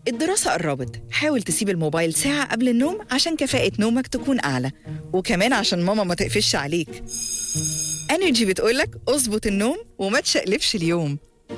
الدراسة قربت حاول تسيب الموبايل ساعة قبل النوم عشان كفاءة نومك تكون أعلى وكمان عشان ماما ما تقفش عليك انرجي بتقولك اظبط النوم وما تشقلبش اليوم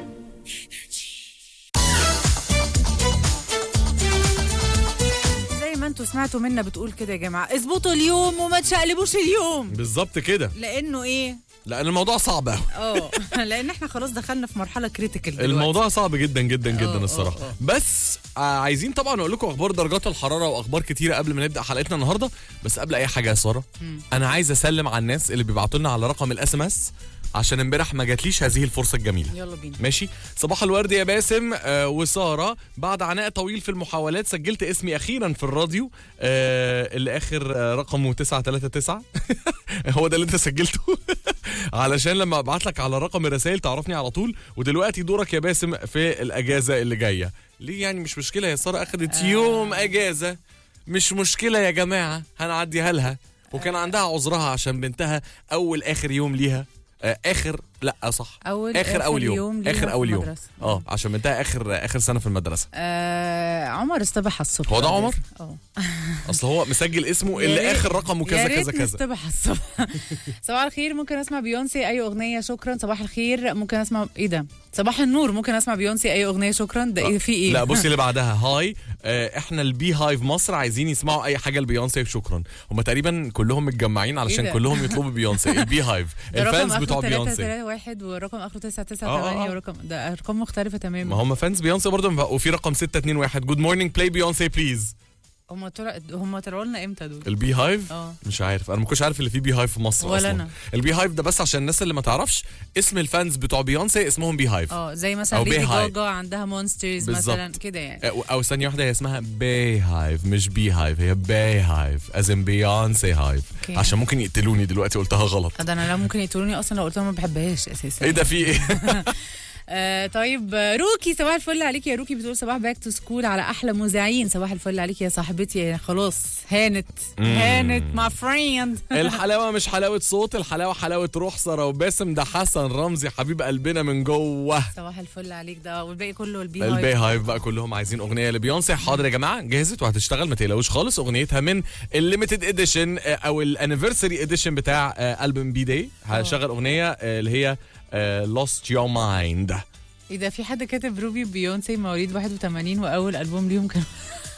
زي ما انتوا سمعتوا منا بتقول كده يا جماعه اظبطوا اليوم وما تشقلبوش اليوم بالظبط كده لانه ايه لان الموضوع صعب قوي اه لان احنا خلاص دخلنا في مرحله كريتيكال الموضوع صعب جدا جدا آه، جدا آه، الصراحه آه. بس آه، عايزين طبعا اقول لكم اخبار درجات الحراره واخبار كتيره قبل ما نبدا حلقتنا النهارده بس قبل اي حاجه يا ساره انا عايز اسلم على الناس اللي بيبعتوا لنا على رقم الاس ام اس عشان امبارح ما جاتليش هذه الفرصه الجميله يلا بينا ماشي صباح الورد يا باسم آه وساره بعد عناء طويل في المحاولات سجلت اسمي اخيرا في الراديو آه اللي اخر آه رقمه 939 هو ده اللي انت سجلته علشان لما ابعت لك على رقم الرسائل تعرفني على طول ودلوقتي دورك يا باسم في الاجازه اللي جايه ليه يعني مش مشكله يا ساره اخدت يوم اجازه مش مشكله يا جماعه هنعديها لها وكان عندها عذرها عشان بنتها اول اخر يوم ليها آه اخر لا صح اول اخر اول يوم, ليها اخر في اول يوم المدرسة. اه عشان بنتها اخر اخر سنه في المدرسه آه عمر اصطبح الصبح هو ده عمر؟ اه اصل هو مسجل اسمه يا اللي ريت- اخر رقمه يا كذا ريت كذا كذا نصطبح الصبح صباح الخير ممكن اسمع بيونسي اي اغنيه شكرا صباح الخير ممكن اسمع ايه ده صباح النور ممكن اسمع بيونسي اي اغنيه شكرا ده ايه في ايه لا بصي اللي بعدها هاي آه احنا البي هايف مصر عايزين يسمعوا اي حاجه لبيونسي شكرا هم تقريبا كلهم متجمعين علشان ده؟ كلهم يطلبوا بيونسي البي هايف ده رقم الفانز آخره بتوع 3 بيونسي 3 1 ورقم اخره 9 9 آه، آه، 8 آه. ورقم ده ارقام مختلفه تماما ما هم فانز بيونسي برضه وفي رقم 621 جود مورنينج بلاي بيونسي بليز هم طلع هم طلعوا لنا امتى دول؟ البي هايف اه مش عارف انا ما كنتش عارف اللي فيه بي هايف في مصر ولا اصلا أنا. البي هايف ده بس عشان الناس اللي ما تعرفش اسم الفانز بتوع بيونسي اسمهم بي هايف اه زي مثلا أو ليدي بيهايف. جاجا عندها مونسترز بالظبط. مثلا كده يعني او أو ثانيه واحده هي اسمها باي هايف مش بي هايف هي باي هايف ازن بيونسي هايف أوكي. عشان ممكن يقتلوني دلوقتي قلتها غلط ده انا لا ممكن يقتلوني اصلا لو قلت لهم ما بحبهاش اساسا ايه ده في ايه آه طيب آه، روكي صباح الفل عليك يا روكي بتقول صباح باك تو سكول على احلى مذيعين صباح الفل عليك يا صاحبتي يا خلاص هانت هانت ماي فريند الحلاوه مش حلاوه صوت الحلاوه حلاوه روح ساره وباسم ده حسن رمزي حبيب قلبنا من جوه صباح الفل عليك ده والباقي كله البي البي هايف هايف بقى كلهم عايزين اغنيه لبيونسي حاضر يا جماعه جهزت وهتشتغل ما تقلقوش خالص اغنيتها من الليميتد اديشن او الانيفرساري اديشن بتاع البوم بي داي هشغل اغنيه آه، اللي هي لوست يور مايند ايه ده في حد كاتب روبي بيونسي مواليد 81 واول البوم ليهم كان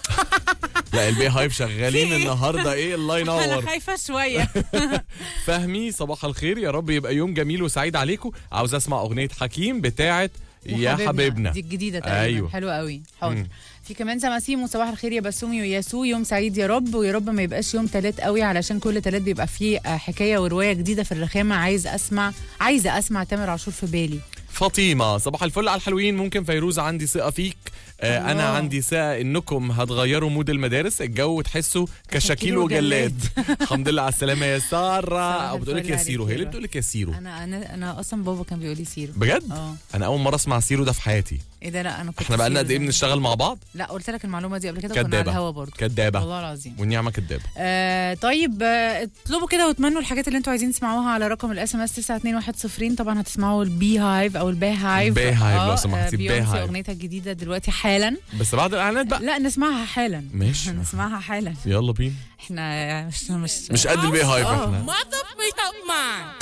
لا البي هايف شغالين النهارده ايه الله انا ينور خايفه شويه فهمي صباح الخير يا رب يبقى يوم جميل وسعيد عليكم عاوز اسمع اغنيه حكيم بتاعه يا حبيبنا دي الجديده تقريبا أيوة. أيوة. حلوه قوي حاضر مم. في كمان سماسيم وصباح الخير يا بسومي وياسو يوم سعيد يا رب ويا رب ما يبقاش يوم تلات قوي علشان كل تلات بيبقى فيه آه، حكايه وروايه جديده في الرخامه عايز اسمع عايزه اسمع تامر عاشور في بالي فاطمه صباح الفل على الحلوين ممكن فيروز عندي ثقه فيك آه الله. انا عندي ثقه انكم هتغيروا مود المدارس الجو تحسوا كشاكيل وجلاد الحمد لله على السلامه يا ساره صباح او بتقول لك الفل يا عليك سيرو هي يا اللي رب. بتقول لك يا سيرو انا انا انا اصلا بابا كان بيقول لي سيرو بجد اه انا اول مره اسمع سيرو ده في حياتي ايه ده لا انا كنت احنا بقالنا سيرو قد ايه زمان. بنشتغل مع بعض لا قلت لك المعلومه دي قبل كده كنا على كدابة. الهوا برضه كدابه والله العظيم والنعمه كدابه آه طيب آه، اطلبوا كده واتمنوا الحاجات اللي انتوا عايزين تسمعوها على رقم الاس ام اس 92110 طبعا هتسمعوا البي هايف او البي هايف بي هايف لو آه، سمحتي، آه، بي بيونسي هايف. اغنيتها الجديده دلوقتي حالا بس بعد الاعلانات بقى لا نسمعها حالا ماشي. نسمعها حالا يلا بينا احنا مش مش مش قد البي هايف آه. احنا Mother, make up mine.